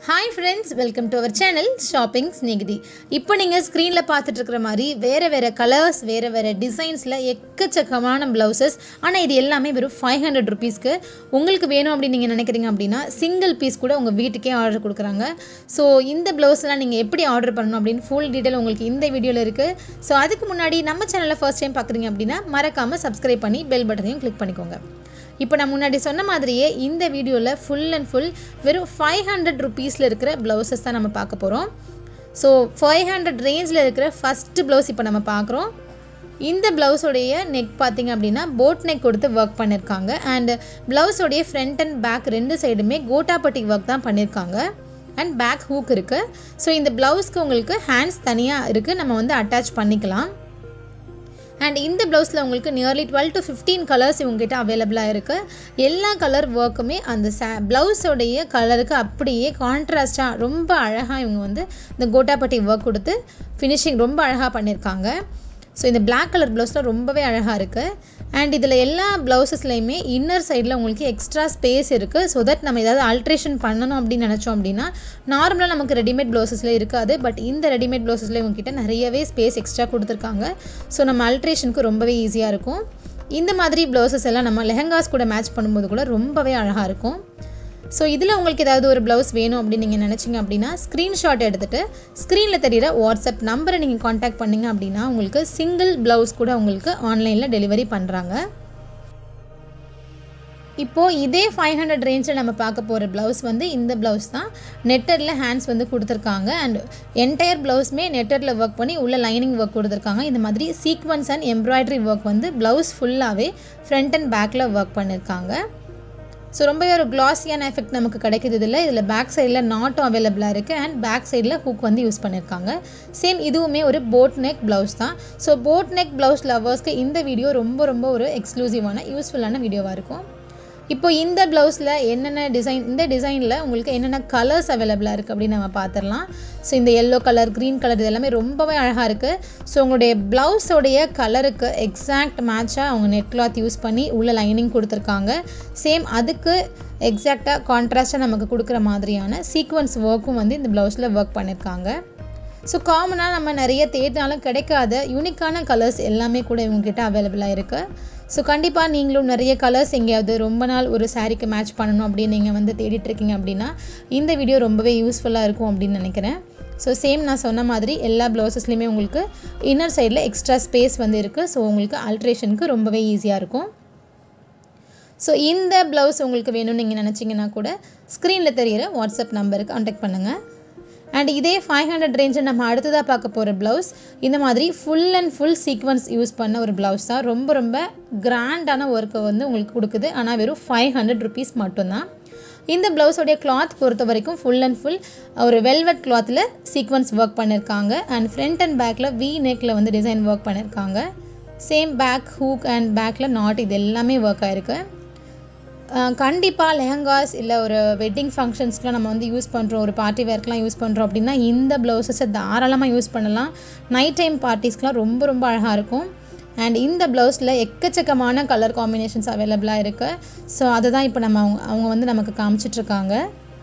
hi friends welcome to our channel shopping Snegithi இப்போ நீங்கள் ஸ்க்ரீனில் பார்த்துட்டு இருக்கிற மாதிரி வேறு வேறு கலர்ஸ் வேறு வேறு டிசைன்ஸில் எக்கச்சக்கமான ப்ளவுசஸ் ஆனால் இது எல்லாமே வெறும் ஃபைவ் ஹண்ட்ரட் ருபீஸ்க்கு உங்களுக்கு வேணும் அப்படின்னு நீங்கள் நினைக்கிறீங்க அப்படின்னா சிங்கிள் பீஸ் கூட உங்கள் வீட்டுக்கே ஆர்டர் கொடுக்குறாங்க ஸோ இந்த ப்ளவுஸ்லாம் நீங்கள் எப்படி ஆர்டர் பண்ணணும் அப்படின்னு ஃபுல் டீட்டெயில் உங்களுக்கு இந்த வீடியோவில் இருக்குது ஸோ அதுக்கு முன்னாடி நம்ம சேனலில் ஃபர்ஸ்ட் டைம் பார்க்குறீங்க அப்படின்னா மறக்காமல் சப்ஸ்கிரைப் பண்ணி பெல் பட்டனையும் கிளிக் பண்ணிக்கோங்க இப்போ நான் முன்னாடி சொன்ன மாதிரியே இந்த வீடியோவில் ஃபுல் அண்ட் ஃபுல் வெறும் ஃபைவ் ஹண்ட்ரட் ருபீஸில் இருக்கிற ப்ளவுசஸ் தான் நம்ம பார்க்க போகிறோம் ஸோ ஃபைவ் ஹண்ட்ரட் ரேஞ்சில் இருக்கிற ஃபஸ்ட்டு ப்ளவுஸ் இப்போ நம்ம பார்க்குறோம் இந்த ப்ளவுஸோடைய நெக் பார்த்தீங்க அப்படின்னா போட் நெக் கொடுத்து ஒர்க் பண்ணியிருக்காங்க அண்ட் ப்ளவுஸோடைய ஃப்ரண்ட் அண்ட் பேக் ரெண்டு சைடுமே கோட்டாப்பட்டி ஒர்க் தான் பண்ணியிருக்காங்க அண்ட் பேக் ஹூக் இருக்குது ஸோ இந்த ப்ளவுஸ்க்கு உங்களுக்கு ஹேண்ட்ஸ் தனியாக இருக்குது நம்ம வந்து அட்டாச் பண்ணிக்கலாம் அண்ட் இந்த ப்ளவுஸில் உங்களுக்கு nearly twelve to fifteen colours இவங்ககிட்ட அவைலபிளாக இருக்குது எல்லா கலர் ஒர்க்குமே அந்த சே ப்ளவுஸோடைய கலருக்கு அப்படியே கான்ட்ராஸ்ட்டாக ரொம்ப அழகாக இவங்க வந்து இந்த கோட்டாப்பட்டி ஒர்க் கொடுத்து ஃபினிஷிங் ரொம்ப அழகாக பண்ணியிருக்காங்க ஸோ இந்த பிளாக் கலர் ப்ளவுஸில் ரொம்பவே அழகாக இருக்குது அண்ட் இதில் எல்லா ப்ளவுசஸ்லையுமே இன்னர் சைடில் உங்களுக்கு எக்ஸ்ட்ரா ஸ்பேஸ் இருக்குது ஸோ தட் நம்ம ஏதாவது ஆல்ட்ரேஷன் பண்ணணும் அப்படின்னு நினச்சோம் அப்படின்னா நார்மலாக நமக்கு ரெடிமேட் ப்ளவுசஸில் இருக்காது பட் இந்த ரெடிமேட் ப்ளவுசஸில் இவங்ககிட்ட நிறையவே ஸ்பேஸ் எக்ஸ்ட்ரா கொடுத்துருக்காங்க ஸோ நம்ம ஆல்ட்ரேஷனுக்கு ரொம்பவே ஈஸியாக இருக்கும் இந்த மாதிரி ப்ளவுசஸ் எல்லாம் நம்ம லெஹங்காஸ் கூட மேட்ச் பண்ணும்போது கூட ரொம்பவே அழகாக இருக்கும் ஸோ இதில் உங்களுக்கு ஏதாவது ஒரு ப்ளவுஸ் வேணும் அப்படின்னு நீங்கள் நினச்சிங்க அப்படின்னா ஸ்க்ரீன்ஷாட் எடுத்துகிட்டு ஸ்க்ரீனில் தெரியிற வாட்ஸ்அப் நம்பரை நீங்கள் காண்டாக்ட் பண்ணிங்க அப்படின்னா உங்களுக்கு சிங்கிள் ப்ளவுஸ் கூட உங்களுக்கு ஆன்லைனில் டெலிவரி பண்ணுறாங்க இப்போது இதே ஃபைவ் ஹண்ட்ரட் ரேஞ்சில் நம்ம பார்க்க போகிற ப்ளவுஸ் வந்து இந்த ப்ளவுஸ் தான் நெட்டரில் ஹேண்ட்ஸ் வந்து கொடுத்துருக்காங்க அண்ட் என்டையர் ப்ளவுஸுமே நெட்டரில் ஒர்க் பண்ணி உள்ள லைனிங் ஒர்க் கொடுத்துருக்காங்க இந்த மாதிரி சீக்வன்ஸ் அண்ட் எம்ப்ராய்டரி ஒர்க் வந்து ப்ளவுஸ் ஃபுல்லாகவே ஃப்ரண்ட் அண்ட் பேக்கில் ஒர்க் பண்ணியிருக்காங்க ஸோ ரொம்பவே ஒரு க்ளாஸியான எஃபெக்ட் நமக்கு கிடைக்குது இதில் இதில் பேக் சைடில் நாட்டும் அவைலபிளாக இருக்குது அண்ட் பேக் சைடில் ஹூக் வந்து யூஸ் பண்ணியிருக்காங்க சேம் இதுவுமே ஒரு போட் நெக் ப்ளவுஸ் தான் ஸோ போட் நெக் ப்ளவுஸ் லவர்ஸ்க்கு இந்த வீடியோ ரொம்ப ரொம்ப ஒரு எக்ஸ்க்ளூசிவான யூஸ்ஃபுல்லான வீடியோவாக இருக்கும் இப்போ இந்த ப்ளவுஸில் என்னென்ன டிசைன் இந்த டிசைனில் உங்களுக்கு என்னென்ன கலர்ஸ் அவைலபிளாக இருக்குது அப்படின்னு நம்ம பார்த்துடலாம் ஸோ இந்த எல்லோ கலர் க்ரீன் கலர் இது எல்லாமே ரொம்பவே அழகாக இருக்குது ஸோ உங்களுடைய ப்ளவுஸோடைய கலருக்கு எக்ஸாக்ட் மேட்சாக அவங்க நெட் கிளாத் யூஸ் பண்ணி உள்ள லைனிங் கொடுத்துருக்காங்க சேம் அதுக்கு எக்ஸாக்டாக கான்ட்ராஸ்ட்டாக நமக்கு கொடுக்குற மாதிரியான சீக்வன்ஸ் ஒர்க்கும் வந்து இந்த ப்ளவுஸில் ஒர்க் பண்ணியிருக்காங்க ஸோ காமனாக நம்ம நிறைய தேடினாலும் கிடைக்காத யூனிக்கான கலர்ஸ் எல்லாமே கூட இவங்ககிட்ட அவைலபிளாக இருக்குது ஸோ கண்டிப்பாக நீங்களும் நிறைய கலர்ஸ் எங்கேயாவது ரொம்ப நாள் ஒரு சாரீக்கு மேட்ச் பண்ணணும் அப்படின்னு நீங்கள் வந்து தேடிட்டுருக்கீங்க அப்படின்னா இந்த வீடியோ ரொம்பவே யூஸ்ஃபுல்லாக இருக்கும் அப்படின்னு நினைக்கிறேன் ஸோ சேம் நான் சொன்ன மாதிரி எல்லா ப்ளவுசஸ்லையுமே உங்களுக்கு இன்னர் சைடில் எக்ஸ்ட்ரா ஸ்பேஸ் வந்து இருக்குது ஸோ உங்களுக்கு ஆல்ட்ரேஷனுக்கு ரொம்பவே ஈஸியாக இருக்கும் ஸோ இந்த ப்ளவுஸ் உங்களுக்கு வேணும்னு நீங்கள் நினச்சிங்கன்னா கூட ஸ்க்ரீனில் தெரிகிற வாட்ஸ்அப் நம்பருக்கு கான்டாக்ட் பண்ணுங்கள் அண்ட் இதே ஃபைவ் ஹண்ட்ரட் ரேஞ்சில் நம்ம அடுத்ததாக பார்க்க போகிற ப்ளவுஸ் இந்த மாதிரி full and full sequence use பண்ண ஒரு ப்ளவுஸ் தான் ரொம்ப ரொம்ப கிராண்டான ஒர்க்கை வந்து உங்களுக்கு கொடுக்குது ஆனால் வெறும் ஃபைவ் ஹண்ட்ரட் ருபீஸ் மட்டும்தான் இந்த ப்ளவுஸோடைய கிளாத் பொறுத்த வரைக்கும் ஃபுல் அண்ட் ஃபுல் ஒரு வெல்வெட் கிளாத்தில் சீக்வன்ஸ் ஒர்க் பண்ணியிருக்காங்க அண்ட் ஃப்ரண்ட் அண்ட் பேக்கில் வி நெக்கில் வந்து டிசைன் ஒர்க் பண்ணியிருக்காங்க சேம் பேக் ஹூக் அண்ட் பேக்கில் நாட் இது எல்லாமே ஒர்க் ஆகிருக்கு கண்டிப்பாக லெஹங்காஸ் இல்லை ஒரு வெட்டிங் ஃபங்க்ஷன்ஸ்க்குலாம் நம்ம வந்து யூஸ் பண்ணுறோம் ஒரு பார்ட்டி வேர்க்கெலாம் யூஸ் பண்ணுறோம் அப்படின்னா இந்த ப்ளவுஸஸை தாராளமாக யூஸ் பண்ணலாம் நைட் டைம் பார்ட்டிஸ்க்கெலாம் ரொம்ப ரொம்ப அழகாக இருக்கும் அண்ட் இந்த ப்ளவுஸில் எக்கச்சக்கமான கலர் காம்பினேஷன்ஸ் அவைலபிளாக இருக்குது ஸோ அதை தான் இப்போ நம்ம அவங்க அவங்க வந்து நமக்கு காமிச்சிட்ருக்காங்க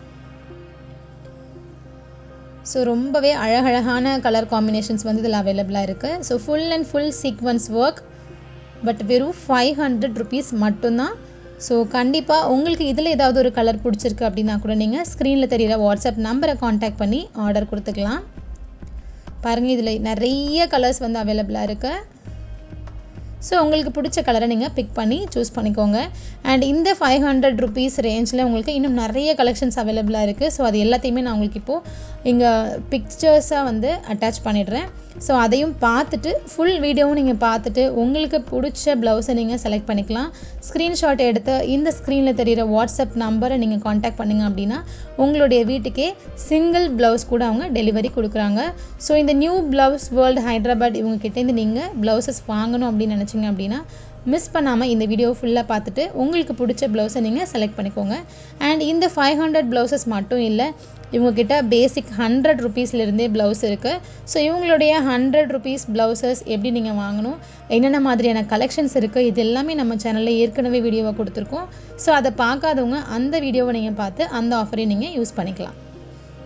ஸோ ரொம்பவே அழகழகான கலர் காம்பினேஷன்ஸ் வந்து இதில் அவைலபிளாக இருக்குது so full and full sequence work but வெறும் ஃபைவ் ஹண்ட்ரட் ருபீஸ் மட்டும்தான் ஸோ கண்டிப்பாக உங்களுக்கு இதில் ஏதாவது ஒரு கலர் பிடிச்சிருக்கு அப்படின்னா கூட நீங்கள் ஸ்க்ரீனில் தெரியிற வாட்ஸ்அப் நம்பரை காண்டாக்ட் பண்ணி ஆர்டர் கொடுத்துக்கலாம் பாருங்கள் இதில் நிறைய கலர்ஸ் வந்து அவைலபிளாக இருக்குது ஸோ உங்களுக்கு பிடிச்ச கலரை நீங்கள் பிக் பண்ணி சூஸ் பண்ணிக்கோங்க அண்ட் இந்த ஃபைவ் ஹண்ட்ரட் ருபீஸ் ரேஞ்சில் உங்களுக்கு இன்னும் நிறைய கலெக்ஷன்ஸ் அவைலபிளாக இருக்குது ஸோ அது எல்லாத்தையுமே நான் உங்களுக்கு இப்போது இங்கே பிக்சர்ஸாக வந்து அட்டாச் பண்ணிடுறேன் ஸோ அதையும் பார்த்துட்டு ஃபுல் வீடியோவும் நீங்கள் பார்த்துட்டு உங்களுக்கு பிடிச்ச ப்ளவுஸை நீங்கள் செலக்ட் பண்ணிக்கலாம் ஸ்க்ரீன்ஷாட் எடுத்து இந்த ஸ்க்ரீனில் தெரிகிற வாட்ஸ்அப் நம்பரை நீங்கள் காண்டாக்ட் பண்ணிங்க அப்படின்னா உங்களுடைய வீட்டுக்கே சிங்கிள் ப்ளவுஸ் கூட அவங்க டெலிவரி கொடுக்குறாங்க ஸோ இந்த நியூ ப்ளவுஸ் வேர்ல்டு ஹைதராபாத் இவங்ககிட்டேருந்து நீங்கள் ப்ளவுசஸ் வாங்கணும் அப்படின்னு நினச்சிங்க அப்படின்னா மிஸ் பண்ணாமல் இந்த வீடியோ ஃபுல்லாக பார்த்துட்டு உங்களுக்கு பிடிச்ச ப்ளவுஸை நீங்கள் செலக்ட் பண்ணிக்கோங்க அண்ட் இந்த ஃபைவ் ஹண்ட்ரட் ப்ளவுசஸ் மட்டும் இல்லை இவங்கக்கிட்ட பேசிக் ஹண்ட்ரட் ருபீஸ்லேருந்தே ப்ளவுஸ் இருக்குது ஸோ இவங்களுடைய ஹண்ட்ரட் ருபீஸ் ப்ளவுசஸ் எப்படி நீங்கள் வாங்கணும் என்னென்ன மாதிரியான கலெக்ஷன்ஸ் இருக்குது இது எல்லாமே நம்ம சேனலில் ஏற்கனவே வீடியோவை கொடுத்துருக்கோம் ஸோ அதை பார்க்காதவங்க அந்த வீடியோவை நீங்கள் பார்த்து அந்த ஆஃபரையும் நீங்கள் யூஸ் பண்ணிக்கலாம்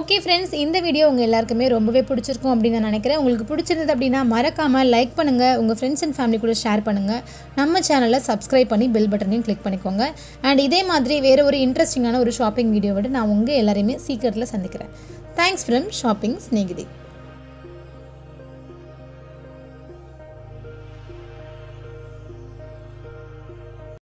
ஓகே ஃப்ரெண்ட்ஸ் இந்த வீடியோ உங்கள் எல்லாருக்குமே ரொம்பவே பிடிச்சிருக்கும் அப்படின்னு நான் நினைக்கிறேன் உங்களுக்கு பிடிச்சிருந்தது அப்படின்னா மறக்காமல் லைக் பண்ணுங்கள் உங்கள் ஃப்ரெண்ட்ஸ் அண்ட் ஃபேமிலி கூட ஷேர் பண்ணுங்கள் நம்ம சேனலை சப்ஸ்கிரைப் பண்ணி பெல் பட்டனையும் கிளிக் பண்ணிக்கோங்க அண்ட் இதே மாதிரி வேறு ஒரு இன்ட்ரெஸ்டிங்கான ஒரு ஷாப்பிங் வீடியோவோட நான் உங்கள் எல்லாரையுமே சீக்கிரத்தில் சந்திக்கிறேன் தேங்க்ஸ் ஃப்ரம் ஷாப்பிங் ஸ்நேகிதி